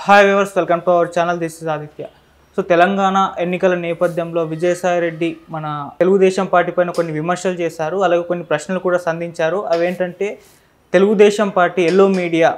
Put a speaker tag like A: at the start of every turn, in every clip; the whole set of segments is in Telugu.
A: Hi viewers welcome to our channel this is Aditya so Telangana ఎన్నికల నేపథ్యంలో విజయసాయి రెడ్డి మన తెలుగుదేశం పార్టీ పైన కొన్ని విమర్శలు చేశారు అలాగే కొన్ని ప్రశ్నలు కూడా సంధించారు అవేంటంటే తెలుగుదేశం పార్టీ ఎల్లో మీడియా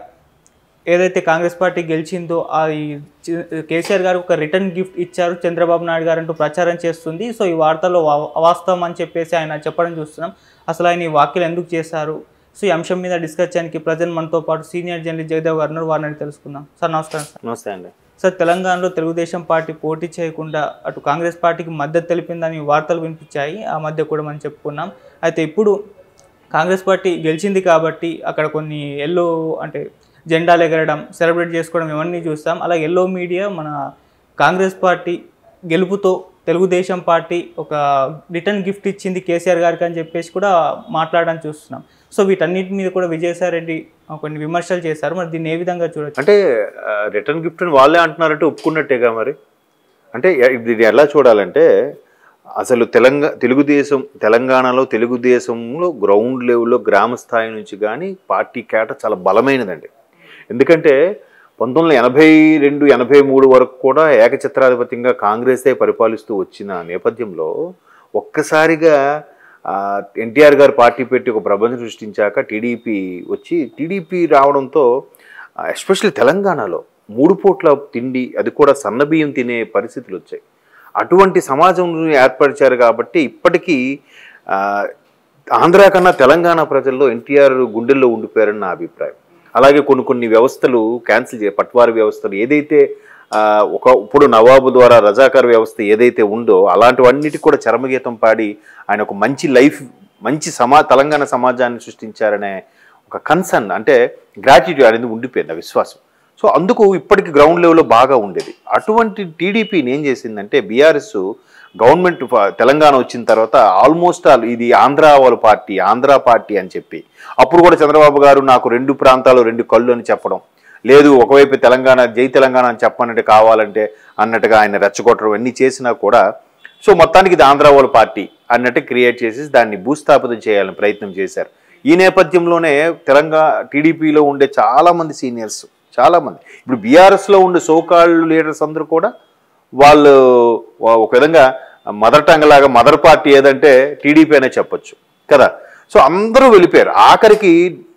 A: ఏదైతే కాంగ్రెస్ పార్టీ గెలిచిందో అది చి- కేసీఆర్ గారు ఒక రిటర్న్ గిఫ్ట్ ఇచ్చారు చంద్రబాబు నాయుడు గారు అంటూ ప్రచారం చేస్తుంది సో ఈ వార్తలో వా- అవాస్తవం అని చెప్పేసి ఆయన చెప్పడం చూస్తున్నాం అసలు ఆయన ఈ వ్యాఖ్యలు ఎందుకు చేశారు సో ఈ అంశం మీద డిస్కస్ చేయడానికి ప్రజెంట్ మనతో పాటు సీనియర్ జర్నలిస్ట్ జయదేవ్ గారు ఉన్నారు వారిని తెలుసుకుందాం సార్ నమస్కారం సార్
B: నమస్తే అండి
A: సార్ తెలంగాణలో తెలుగుదేశం పార్టీ పోటీ చేయకుండా అటు కాంగ్రెస్ పార్టీకి మద్దతు తెలిపిందని వార్తలు వినిపించాయి ఆ మధ్య కూడా మనం చెప్పుకున్నాం అయితే ఇప్పుడు కాంగ్రెస్ పార్టీ గెలిచింది కాబట్టి అక్కడ కొన్ని ఎల్లో అంటే జెండాలు ఎగరడం సెలబ్రేట్ చేసుకోవడం ఇవన్నీ చూస్తాం అలాగే ఎల్లో మీడియా మన కాంగ్రెస్ పార్టీ గెలుపుతో తెలుగుదేశం పార్టీ ఒక రిటర్న్ గిఫ్ట్ ఇచ్చింది కేసీఆర్ గారికి అని చెప్పేసి కూడా మాట్లాడడం చూస్తున్నాం సో వీటన్నిటి మీద కూడా విజయసాయి రెడ్డి ఆ, కొన్ని విమర్శలు చేశారు మరి దీన్ని ఏ విధంగా చూడొచ్చు
B: అంటే రిటర్న్ గిఫ్ట్ అని వాళ్ళే అంటున్నారంటే ఒప్పుకున్నట్టేగా మరి అంటే ఎ- ఇది ఎలా చూడాలంటే అసలు తెలంగాణ తెలుగుదేశం తెలంగాణలో తెలుగుదేశంలో గ్రౌండ్ లెవెల్లో గ్రామ స్థాయి నుంచి కానీ పార్టీ కేట చాలా బలమైనదండి ఎందుకంటే పంతొమ్మిది వందల ఎనభై రెండు ఎనభై మూడు వరకు కూడా ఏకఛత్రాధిపత్యంగా కాంగ్రెసే పరిపాలిస్తూ వచ్చిన నేపథ్యంలో ఒక్కసారిగా ఎన్టీఆర్ గారు పార్టీ పెట్టి ఒక ప్రబంధం సృష్టించాక టీడీపీ వచ్చి టీడీపీ రావడంతో ఎస్పెషల్లీ తెలంగాణలో మూడు పూట్ల తిండి అది కూడా సన్నబియ్యం తినే పరిస్థితులు వచ్చాయి అటువంటి సమాజం ఏర్పరిచారు కాబట్టి ఇప్పటికీ ఆ, ఆంధ్ర కన్నా తెలంగాణ ప్రజల్లో ఎన్టీఆర్ గుండెల్లో ఉండిపోయారని నా అభిప్రాయం అలాగే కొన్ని కొన్ని వ్యవస్థలు క్యాన్సిల్ చే పట్వారి వ్యవస్థలు ఏదైతే ఆ, ఒక ఇప్పుడు నవాబు ద్వారా రజాకార్ వ్యవస్థ ఏదైతే ఉందో అలాంటివన్నిటికి కూడా చరమగీతం పాడి ఆయన ఒక మంచి లైఫ్ మంచి సమా తెలంగాణ సమాజాన్ని సృష్టించారనే ఒక కన్సర్న్ అంటే గ్రాట్యుటీ అనేది ఉండిపోయింది ఆ విశ్వాసం సో అందుకు ఇప్పటికి గ్రౌండ్ లెవెల్లో బాగా ఉండేది అటువంటి టీడీపీని ఏం చేసిందంటే బీఆర్ఎస్ గవర్నమెంట్ ఫ- తెలంగాణ వచ్చిన తర్వాత ఆల్మోస్ట్ ఆల్ ఇది ఆంధ్ర వాళ్ళ పార్టీ ఆంధ్ర పార్టీ అని చెప్పి అప్పుడు కూడా చంద్రబాబు గారు నాకు రెండు ప్రాంతాలు రెండు కళ్ళు అని చెప్పడం లేదు ఒకవైపు తెలంగాణ జై తెలంగాణ అని చెప్పనంటే కావాలంటే అన్నట్టుగా ఆయన రెచ్చగొట్టడం అన్నీ చేసినా కూడా సో మొత్తానికి ఇది ఆంధ్ర వాళ్ళ పార్టీ అన్నట్టు క్రియేట్ చేసి దాన్ని భూస్థాపితం చేయాలని ప్రయత్నం చేశారు ఈ నేపథ్యంలోనే తెలంగాణ టీడీపీలో ఉండే చాలా మంది సీనియర్స్ చాలా మంది ఇప్పుడు బీఆర్ఎస్లో ఉండే సోకాళ్ళు లీడర్స్ అందరూ కూడా వాళ్ళు వా- ఒక విధంగా మదర్ టంగ్ లాగా మదర్ పార్టీ ఏదంటే టీడీపీ అనే చెప్పొచ్చు కదా సో అందరూ వెళ్ళిపోయారు ఆఖరికి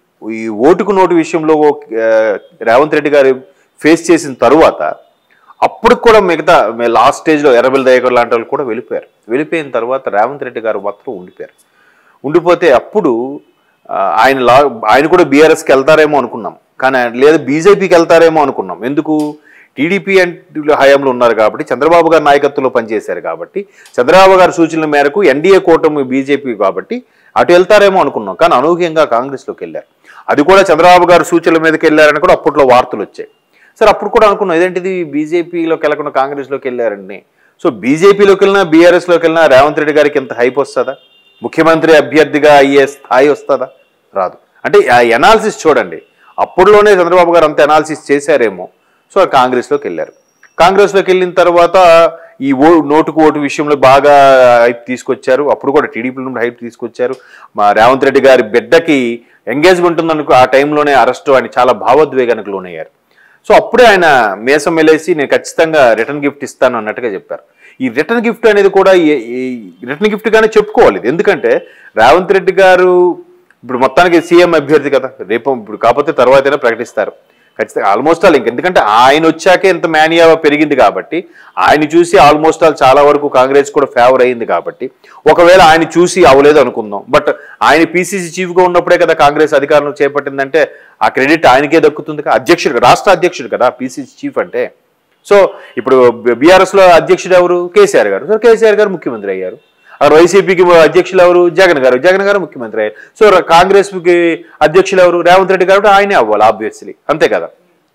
B: ఈ ఓటుకు నోటు విషయంలో ఆ, రేవంత్ రెడ్డి గారు ఫేస్ చేసిన తరువాత అప్పుడు కూడా మిగతా లాస్ట్ స్టేజ్లో ఎర్రబెల్లి దయకర్ లాంటి వాళ్ళు కూడా వెళ్ళిపోయారు వెళ్ళిపోయిన తర్వాత రేవంత్ రెడ్డి గారు మాత్రం ఉండిపోయారు ఉండిపోతే అప్పుడు ఆ, ఆయన లా ఆయన కూడా బీఆర్ఎస్కి వెళ్తారేమో అనుకున్నాం కానీ ఆయన లేదు బీజేపీకి వెళ్తారేమో అనుకున్నాం ఎందుకు టీడీపీ అంటే హయాంలో ఉన్నారు కాబట్టి చంద్రబాబు గారి నాయకత్వంలో పనిచేశారు కాబట్టి చంద్రబాబు గారి సూచనల మేరకు ఎన్డీఏ కూటమి బీజేపీ కాబట్టి అటు వెళ్తారేమో అనుకున్నాం కానీ అనూహ్యంగా కాంగ్రెస్లోకి వెళ్ళారు అది కూడా చంద్రబాబు గారి సూచనల మీదకి వెళ్ళారని కూడా అప్పట్లో వార్తలు వచ్చాయి సరే అప్పుడు కూడా అనుకున్నాం ఇదేంటిది బీజేపీలోకి వెళ్ళకుండా కాంగ్రెస్లోకి వెళ్ళారండి సో బీజేపీలోకి వెళ్ళినా బీఆర్ఎస్లోకి వెళ్ళినా రేవంత్ రెడ్డి గారికి ఎంత హైప్ వస్తుందా ముఖ్యమంత్రి అభ్యర్థిగా అయ్యే స్థాయి వస్తుందా రాదు అంటే ఆ ఎనాలిసిస్ చూడండి అప్పుడులోనే చంద్రబాబు గారు అంత ఎనాలిసిస్ చేశారేమో సో ఆ కాంగ్రెస్లోకి వెళ్ళారు కాంగ్రెస్లోకి వెళ్ళిన తర్వాత ఈ ఓ నోటుకు ఓటు విషయంలో బాగా హైప్ తీసుకొచ్చారు అప్పుడు కూడా టీడీపీ నుండి హైప్ తీసుకొచ్చారు మా రేవంత్ రెడ్డి గారి బిడ్డకి ఎంగేజ్మెంట్ ఉందనుకో ఆ టైంలోనే అరెస్ట్ అని చాలా భావోద్వేగానికి లోనయ్యారు సో అప్పుడే ఆయన మేసం వెలేసి నేను ఖచ్చితంగా రిటర్న్ గిఫ్ట్ ఇస్తాను అన్నట్టుగా చెప్పారు ఈ రిటర్న్ గిఫ్ట్ అనేది కూడా రిటర్న్ గిఫ్ట్ గానే చెప్పుకోవాలి ఇది. ఎందుకంటే రేవంత్ రెడ్డి గారు ఇప్పుడు మొత్తానికి సీఎం అభ్యర్థి కదా రేపు ఇప్పుడు కాకపోతే తర్వాతైనా ప్రకటిస్తారు ఖచ్చితంగా ఆల్మోస్ట్ ఆల్ ఇంక ఎందుకంటే ఆయన వచ్చాకే ఇంత మేనియా పెరిగింది కాబట్టి ఆయన చూసి ఆల్మోస్ట్ ఆల్ చాలా వరకు కాంగ్రెస్ కూడా ఫేవర్ అయింది కాబట్టి ఒకవేళ ఆయన చూసి అవలేదు అనుకుందాం బట్ ఆయన పీసీసీ చీఫ్గా ఉన్నప్పుడే కదా కాంగ్రెస్ అధికారంలో చేపట్టిందంటే ఆ క్రెడిట్ ఆయనకే దక్కుతుంది కదా అధ్యక్షుడు రాష్ట్ర అధ్యక్షుడు కదా పీసీసీ చీఫ్ అంటే సో ఇప్పుడు బీఆర్ఎస్ లో అధ్యక్షుడు ఎవరు కేసీఆర్ గారు సో కేసీఆర్ గారు ముఖ్యమంత్రి అయ్యారు అక్కడ వైసీపీకి అధ్యక్షులు ఎవరు జగన్ గారు జగన్ గారు ముఖ్యమంత్రి అయ్యారు సో కాంగ్రెస్ కి అధ్యక్షులు ఎవరు రేవంత్ రెడ్డి గారు ఆయనే అవ్వాలి ఆబ్వియస్లీ అంతే కదా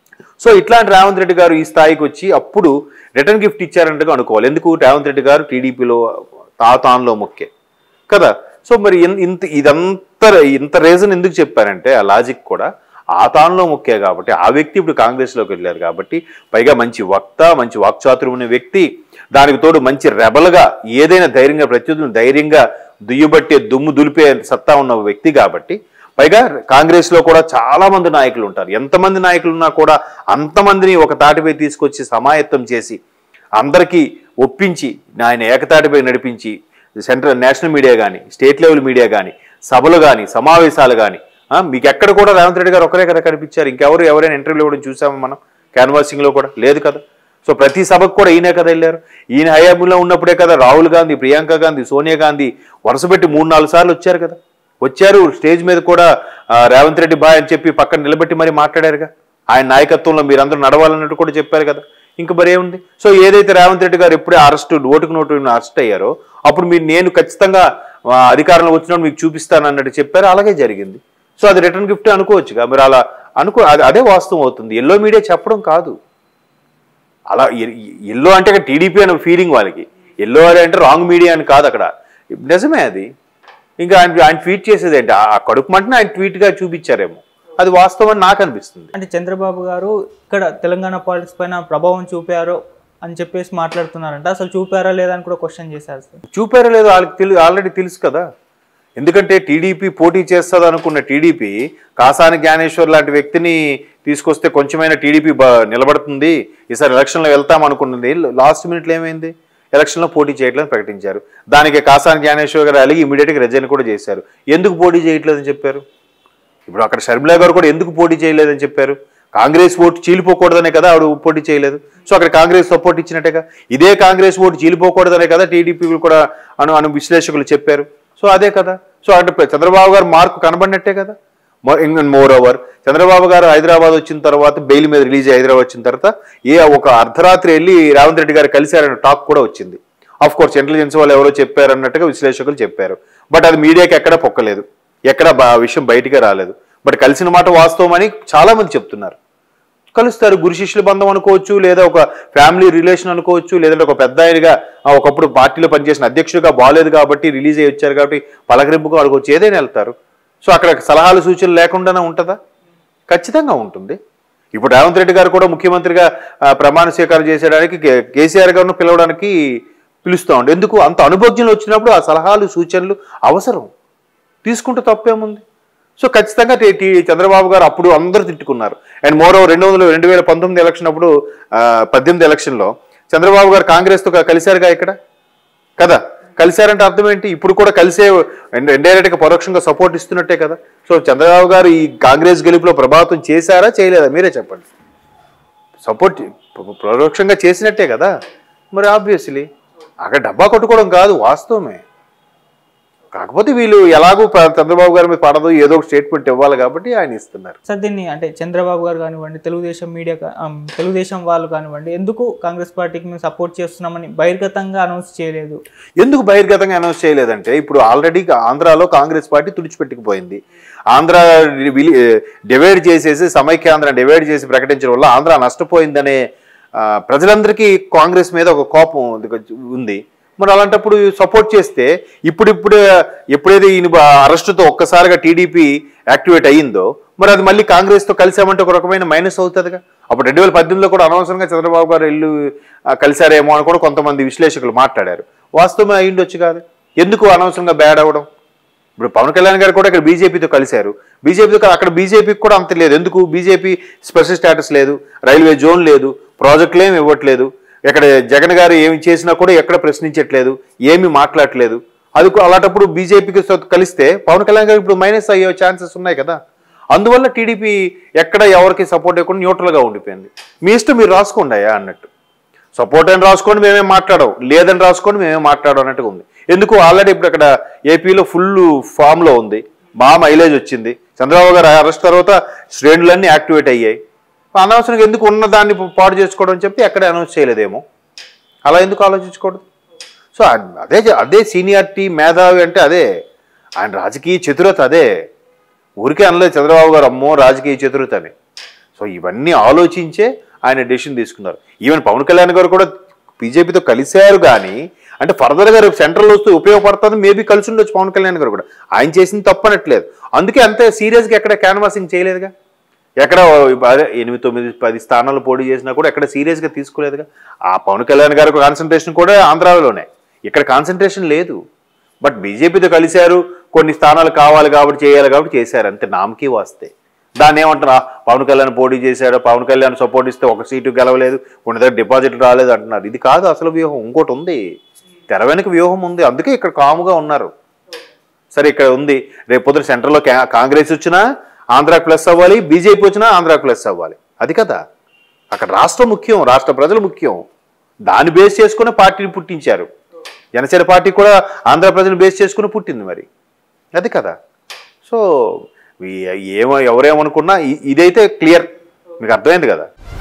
B: సో ఇట్లాంటి రేవంత్ రెడ్డి గారు ఈ స్థాయికి వచ్చి అప్పుడు రిటర్న్ గిఫ్ట్ ఇచ్చారంటగా అనుకోవాలి ఎందుకు రేవంత్ రెడ్డి గారు టీడీపీలో తాతాన్లో మొక్కే కదా సో మరి ఇన్- ఇంత ఇదంతా ఇంత రీజన్ ఎందుకు చెప్పారంటే ఆ లాజిక్ కూడా ఆ తానులో ముఖ్య కాబట్టి ఆ వ్యక్తి ఇప్పుడు కాంగ్రెస్లోకి వెళ్ళారు కాబట్టి పైగా మంచి వక్త మంచి వాక్చాతుర్యం ఉన్న వ్యక్తి దానికి తోడు మంచి రెబల్గా ఏదైనా ధైర్యంగా ప్రత్యర్థులను ధైర్యంగా దుయ్యబట్టే దుమ్ము దులిపే సత్తా ఉన్న వ్యక్తి కాబట్టి పైగా కాంగ్రెస్లో కూడా చాలా మంది నాయకులు ఉంటారు ఎంతమంది నాయకులు ఉన్నా కూడా అంతమందిని ఒక తాటిపై తీసుకొచ్చి సమాయత్తం చేసి అందరికీ ఒప్పించి ఆయన ఏకతాటిపై నడిపించి సెంట్రల్ నేషనల్ మీడియా కానీ స్టేట్ లెవెల్ మీడియా కానీ సభలు కానీ సమావేశాలు కానీ మీకు ఎక్కడ కూడా రేవంత్ రెడ్డి గారు ఒకరే కదా కనిపించారు ఇంకెవరు ఎవరైనా ఇంటర్వ్యూ ఇవ్వడం చూసామా మనం క్యాన్వాసింగ్లో కూడా లేదు కదా సో ప్రతి సభకు కూడా ఈయనే కదా వెళ్ళారు ఈయన హయాంలో ఉన్నప్పుడే కదా రాహుల్ గాంధీ ప్రియాంక గాంధీ సోనియా గాంధీ వరుసపెట్టి మూడు నాలుగు సార్లు వచ్చారు కదా వచ్చారు స్టేజ్ మీద కూడా ఆ, రేవంత్ రెడ్డి బాయ్ అని చెప్పి పక్కన నిలబెట్టి మరి మాట్లాడారుగా ఆయన నాయకత్వంలో మీరందరూ నడవాలన్నట్టు కూడా చెప్పారు కదా ఇంక మరి ఏముంది సో ఏదైతే రేవంత్ రెడ్డి గారు ఎప్పుడే అరెస్ట్ ఓటుకు నోటు అరెస్ట్ అయ్యారో అప్పుడు మీరు నేను ఖచ్చితంగా ఆ, అధికారంలో వచ్చినప్పుడు మీకు చూపిస్తాను అన్నట్టు చెప్పారు అలాగే జరిగింది సో అది రిటర్న్ గిఫ్ట్ అనుకోవచ్చుగా మీరు అలా అనుకో అది అదే వాస్తవం అవుతుంది ఎల్లో మీడియా చెప్పడం కాదు అలా ఎల్లో అంటే టీడీపీ అనే ఫీలింగ్ వాళ్ళకి ఎల్లో అంటే రాంగ్ మీడియా అని కాదు అక్కడ నిజమే అది ఇంకా ఆయన ఆయన ట్వీట్ చేసేది ఏంటి ఆ కడుపు మంటని ఆయన ట్వీట్గా చూపించారేమో అది వాస్తవం అని నాకు అనిపిస్తుంది
A: అంటే చంద్రబాబు గారు ఇక్కడ తెలంగాణ పాలిటిక్స్ పైన ప్రభావం చూపారో అని చెప్పేసి మాట్లాడుతున్నారంట అసలు చూపారా లేదా అని కూడా క్వశ్చన్ చేశారు సార్
B: చూపారో లేదో వాళ్ళకి తెలి ఆల్రెడీ తెలుసు కదా ఎందుకంటే టీడీపీ పోటీ చేస్తుంది అనుకున్న టీడీపీ కాసాని జ్ఞానేశ్వర్ లాంటి వ్యక్తిని తీసుకొస్తే కొంచెమైనా టీడీపీ నిలబడుతుంది ఈసారి ఎలక్షన్లో వెళ్తాం అనుకున్నది లాస్ట్ మినిట్లో ఏమైంది ఎలక్షన్లో పోటీ చేయట్లేదని ప్రకటించారు దానికి కాసాని జ్ఞానేశ్వర్ గారు అలిగి ఇమీడియట్గా రిజైన్ కూడా చేశారు ఎందుకు పోటీ చేయట్లేదని చెప్పారు ఇప్పుడు అక్కడ షర్మిలా గారు కూడా ఎందుకు పోటీ చేయలేదని చెప్పారు కాంగ్రెస్ ఓటు చీలిపోకూడదనే కదా ఆవిడ పోటీ చేయలేదు సో అక్కడ కాంగ్రెస్ సపోర్ట్ ఇచ్చినట్టుగా ఇదే కాంగ్రెస్ ఓటు చీలిపోకూడదనే కదా టీడీపీ కూడా అను అను విశ్లేషకులు చెప్పారు సో అదే కదా సో అంటే చంద్రబాబు గారు మార్కు కనబడినట్టే కదా మోర్ ఓవర్ చంద్రబాబు గారు హైదరాబాద్ వచ్చిన తర్వాత బెయిల్ మీద రిలీజ్ అయ్యి హైదరాబాద్ వచ్చిన తర్వాత ఏ ఒక అర్ధరాత్రి వెళ్ళి రేవంత్ రెడ్డి గారు కలిశారన్న టాక్ కూడా వచ్చింది ఆఫ్ కోర్స్ ఇంటెలిజెన్స్ వాళ్ళు ఎవరో చెప్పారు అన్నట్టుగా విశ్లేషకులు చెప్పారు బట్ అది మీడియాకి ఎక్కడ పొక్కలేదు ఎక్కడ బా- ఆ విషయం బయటికే రాలేదు బట్ కలిసిన మాట వాస్తవం అని చాలా మంది చెప్తున్నారు కలుస్తారు గురు శిష్యుల బంధం అనుకోవచ్చు లేదా ఒక ఫ్యామిలీ రిలేషన్ అనుకోవచ్చు లేదంటే ఒక పెద్ద ఆయనగా ఆ, ఒకప్పుడు పార్టీలో పనిచేసిన అధ్యక్షుడిగా బాగాలేదు కాబట్టి రిలీజ్ అయ్యి వచ్చారు కాబట్టి పలకరింపుగా అనుకోవచ్చు ఏదైనా వెళ్తారు సో అక్కడ సలహాలు సూచనలు లేకుండానే ఉంటుందా ఖచ్చితంగా ఉంటుంది ఇప్పుడు రేవంత్ రెడ్డి గారు కూడా ముఖ్యమంత్రిగా ఆ, ప్రమాణ స్వీకారం చేసేయడానికి కే- కేసీఆర్ గారిని పిలవడానికి పిలుస్తూ ఉండే ఎందుకు అంత అనుభవజ్ఞులు వచ్చినప్పుడు ఆ సలహాలు సూచనలు అవసరం తీసుకుంటే తప్పేముంది సో ఖచ్చితంగా టీ- టీ- చంద్రబాబు గారు అప్పుడు అందరూ తిట్టుకున్నారు అండ్ మోరో రెండు వందల రెండు వేల పంతొమ్మిది ఎలక్షన్ అప్పుడు ఆ, పద్దెనిమిది ఎలక్షన్లో చంద్రబాబు గారు కాంగ్రెస్తో క- కలిశారుగా ఇక్కడ కదా కలిశారంటే అర్థం ఏంటి ఇప్పుడు కూడా కలిసే ఇండైరెక్ట్ గా పరోక్షంగా సపోర్ట్ ఇస్తున్నట్టే కదా సో చంద్రబాబు గారు ఈ కాంగ్రెస్ గెలుపులో ప్రభావితం చేశారా చేయలేదా మీరే చెప్పండి సపోర్ట్ పరోక్షంగా చేసినట్టే కదా మరి ఆబ్వియస్లీ అక్కడ డబ్బా కొట్టుకోవడం కాదు వాస్తవమే కాకపోతే వీళ్ళు ఎలాగూ ప్ర- చంద్రబాబు గారి మీద పడదు ఏదో ఒక స్టేట్మెంట్ ఇవ్వాలి కాబట్టి ఆయన ఇస్తున్నారు
A: సార్ దీన్ని అంటే చంద్రబాబు గారు కానివ్వండి తెలుగుదేశం మీడియా కా- ఆ, తెలుగుదేశం వాళ్ళు కానివ్వండి ఎందుకు కాంగ్రెస్ పార్టీకి మేము సపోర్ట్ చేస్తున్నామని బహిర్గతంగా అనౌన్స్ చేయలేదు
B: ఎందుకు బహిర్గతంగా అనౌన్స్ చేయలేదంటే ఇప్పుడు ఆల్రెడీ ఆంధ్రాలో కాంగ్రెస్ పార్టీ తుడిచిపెట్టుకుపోయింది ఆంధ్ర డివైడ్ చేసేసి సమైక్యాంధ్ర డివైడ్ చేసి ప్రకటించడం వల్ల ఆంధ్ర నష్టపోయిందనే ఆ, ప్రజలందరికీ కాంగ్రెస్ మీద ఒక కోపం ఉంది- ఉంది మరి అలాంటప్పుడు సపోర్ట్ చేస్తే ఇప్పుడిప్పుడు ఎప్పుడైతే ఈయన అరెస్టుతో ఒక్కసారిగా టీడీపీ యాక్టివేట్ అయ్యిందో మరి అది మళ్ళీ కాంగ్రెస్తో కలిసామంటే ఒక రకమైన మైనస్ అవుతుందిగా అప్పుడు రెండు వేల పద్దెనిమిదిలో కూడా అనవసరంగా చంద్రబాబు గారు ఇల్లు ఆ, కలిశారేమో అని కూడా కొంతమంది విశ్లేషకులు మాట్లాడారు వాస్తవమే అయ్యిండొచ్చు కాదు ఎందుకు అనవసరంగా బ్యాడ్ అవ్వడం ఇప్పుడు పవన్ కళ్యాణ్ గారు కూడా ఇక్కడ బీజేపీతో కలిశారు బీజేపీతో అక్కడ బీజేపీకి కూడా అంత లేదు ఎందుకు బీజేపీ స్పెషల్ స్టేటస్ లేదు రైల్వే జోన్ లేదు ప్రాజెక్టులు ఏమి ఇవ్వట్లేదు ఇక్కడ జగన్ గారు ఏమి చేసినా కూడా ఎక్కడ ప్రశ్నించట్లేదు ఏమి మాట్లాడట్లేదు అది కూ- అలాంటప్పుడు బీజేపీకి కలిస్తే పవన్ కళ్యాణ్ గారు ఇప్పుడు మైనస్ అయ్యే ఛాన్సెస్ ఉన్నాయి కదా అందువల్ల టీడీపీ ఎక్కడ ఎవరికి సపోర్ట్ ఇవ్వకుండా న్యూట్రల్గా ఉండిపోయింది మీ ఇష్టం మీరు రాసుకోండి అయ్యా అన్నట్టు సపోర్ట్ అని రాసుకోండి మేమేం మాట్లాడవు లేదని రాసుకోండి మేమేం మాట్లాడడం అన్నట్టుగా ఉంది ఎందుకు ఆల్రెడీ ఇప్పుడు అక్కడ ఏపీలో ఫుల్ ఫామ్లో ఉంది బాగా మైలేజ్ వచ్చింది చంద్రబాబు గారు అరెస్ట్ తర్వాత శ్రేణులన్నీ యాక్టివేట్ అయ్యాయి అనవసరంగా ఎందుకు ఉన్న దాన్ని పాడు చేసుకోవడం అని చెప్పి ఎక్కడ అనౌన్స్ చేయలేదేమో అలా ఎందుకు ఆలోచించకూడదు సో అ- అదే జ- అదే సీనియారిటీ మేధావి అంటే అదే ఆయన రాజకీయ చతురత అదే ఊరికే అనలేదు చంద్రబాబు గారు అమ్మో రాజకీయ చతురత అని సో ఇవన్నీ ఆలోచించే ఆయన డెసిషన్ తీసుకున్నారు ఈవెన్ పవన్ కళ్యాణ్ గారు కూడా బీజేపీతో కలిశారు కానీ అంటే ఫర్దర్గా రేపు సెంట్రల్ వస్తూ ఉపయోగపడుతుంది మేబీ కలిసి ఉండొచ్చు పవన్ కళ్యాణ్ గారు కూడా ఆయన చేసింది తప్పనట్లేదు అందుకే అంతే సీరియస్గా ఎక్కడ క్యాన్వాసింగ్ చేయలేదుగా ఎక్కడ అదే ఎనిమిది తొమ్మిది పది స్థానాలు పోటీ చేసినా కూడా ఎక్కడ సీరియస్గా తీసుకోలేదుగా ఆ పవన్ కళ్యాణ్ గారి కాన్సన్ట్రేషన్ కూడా ఆంధ్రాలోనే ఇక్కడ కాన్సన్ట్రేషన్ లేదు బట్ బీజేపీతో కలిశారు కొన్ని స్థానాలు కావాలి కాబట్టి చేయాలి కాబట్టి చేశారు అంతే నామకి వస్తే దాన్ని ఏమంటారు "ఆ, పవన్ కళ్యాణ్ పోటీ చేశాడు పవన్ కళ్యాణ్ సపోర్ట్ ఇస్తే ఒక సీటు గెలవలేదు కొన్ని దగ్గర డిపాజిట్ రాలేదు అంటున్నారు ఇది కాదు అసలు వ్యూహం ఇంకోటి ఉంది తెర వెనుక వ్యూహం ఉంది అందుకే ఇక్కడ కాముగా ఉన్నారు సరే ఇక్కడ ఉంది రేపు పొద్దున సెంట్రల్లో కా- కాంగ్రెస్ వచ్చినా ఆంధ్రాకి ప్లస్ అవ్వాలి బీజేపీ వచ్చినా ఆంధ్రాకి ప్లస్ అవ్వాలి అది కదా అక్కడ రాష్ట్రం ముఖ్యం రాష్ట్ర ప్రజలు ముఖ్యం దాన్ని బేస్ చేసుకుని పార్టీని పుట్టించారు జనసేన పార్టీ కూడా ఆంధ్ర ప్రజలు బేస్ చేసుకుని పుట్టింది మరి అది కదా సో ఈ- ఏమో ఎవరేమనుకున్నా ఇ- ఇదైతే క్లియర్ మీకు అర్థమైంది కదా